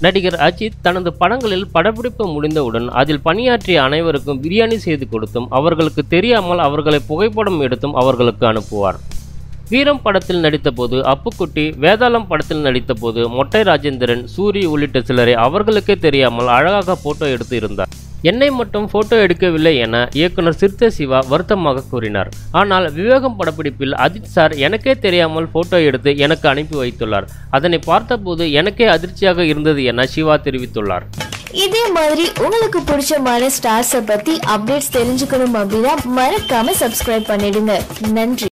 நடிகர் அஜித் தனது படங்களில் படப்பிடிப்பு முடிந்தவுடன் அதில் பணியாற்றிய அனைவருக்கும் பிரியாணி செய்து கொடுத்தும் அவர்களுக்கு தெரியாமல் அவர்களை புகைப்படம் எடுத்தும் அவர்களுக்கு அனுப்புவார் வீரம் படத்தில் நடித்தபோது அப்புக்குட்டி வேதாளம் படத்தில் நடித்தபோது மொட்டை ராஜேந்திரன் சூரி உள்ளிட்ட சிலரை அவர்களுக்கே தெரியாமல் அழகாக போட்டோ எடுத்து இருந்தார் என்னை மட்டும் போட்டோ எடுக்கவில்லை என இயக்குனர் சிறுத்தை சிவா வருத்தமாக கூறினார் ஆனால் விவேகம் படப்பிடிப்பில் அஜித் சார் எனக்கே தெரியாமல் போட்டோ எடுத்து எனக்கு அனுப்பி வைத்துள்ளார் அதனை பார்த்தபோது எனக்கே அதிர்ச்சியாக இருந்தது என சிவா தெரிவித்துள்ளார் இதே மாதிரி உங்களுக்கு பிடிச்சமான ஸ்டார்ஸை பத்தி அப்டேட்ஸ் தெரிஞ்சுக்கணும் அப்படின்னா மறக்காம சப்ஸ்கிரைப் பண்ணிடுங்க நன்றி